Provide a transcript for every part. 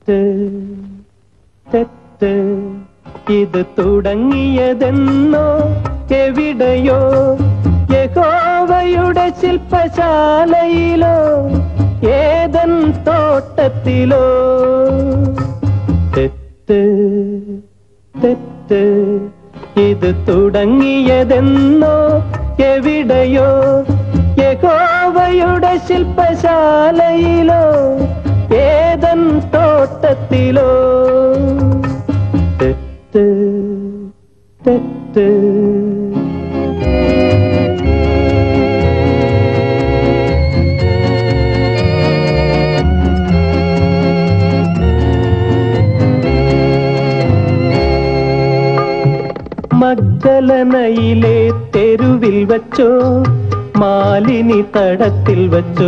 തെറ്റ് തെറ്റ് ഇത് തുടങ്ങിയതെന്നോ എവിടെയോ യഹോവയുടെ ശില്പശാലയിലോ ഏതൻ തോട്ടത്തിലോ തെറ്റ് തെറ്റ് ഇത് തുടങ്ങിയതെന്നോ എവിടെയോ യഹോവയുടെ ശില്പശാലയിലോ ഏതൻ തോട്ടത്തിലോ തെറ്റ് തെറ്റ് മഗ്ദലനയിലെ തെരുവിൽ വച്ചോ മാലിനി തടത്തിൽ വച്ചോ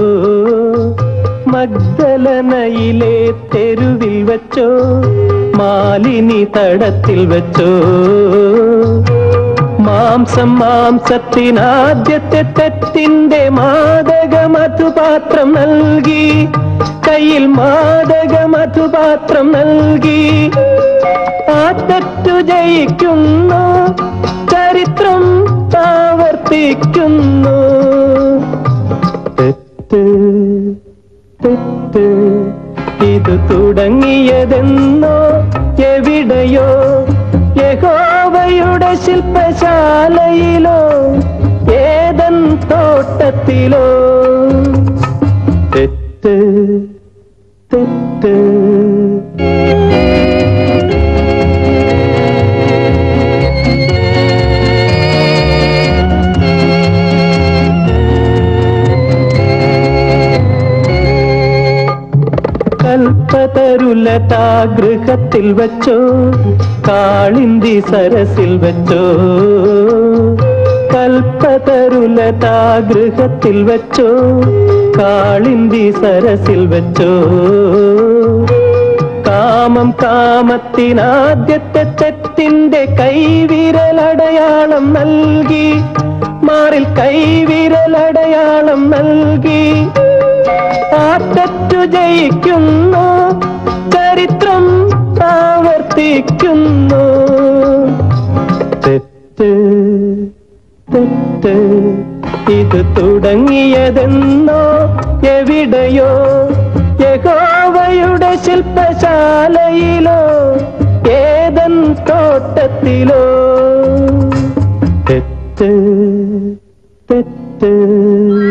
മഗ്ദലനയിലെ തെരുവിൽ വച്ചോ മാലിനി തടത്തിൽ വച്ചോ മാംസം മാംസത്തിനാദ്യത്തെ തെറ്റിന്റെ മാദക മധുപാത്രം നൽകി കയ്യിൽ മാദക മധുപാത്രം നൽകി ആ തെറ്റു ജയിക്കുന്നു ചരിത്രം ആവർത്തിക്കുന്നു തെറ്റ് തെറ്റ് ഇത് തുടങ്ങിയതെന്നോ എവിടെയോ യഹോവയുടെ ശില്പശാലയിലോ ഏതൻ തോട്ടത്തിലോ തെറ്റ് തെറ്റ് കൽപ്പതരുലതാ ഗൃഹത്തിൽ വച്ചോ കാളിന്തി സരസിൽ വച്ചോ കൽപ്പതരുലതാ ഗൃഹത്തിൽ വച്ചോ കാളിന്തി സരസിൽ വച്ചോ കാമം കാമത്തിനാദ്യത്തെ തെറ്റിന്റെ കൈവിരലടയാളം നൽകി മാറിൽ കൈവിരലടയാളം നൽകി ആ തെറ്റു ജയിക്കുന്നു ചരിത്രം ആവർത്തിക്കുന്നു തെറ്റ് തെറ്റ് ഇത് തുടങ്ങിയതെന്നോ എവിടെയോ യഹോവയുടെ ശില്പശാലയിലോ ഏതൻ തോട്ടത്തിലോ തെറ്റ് തെറ്റ്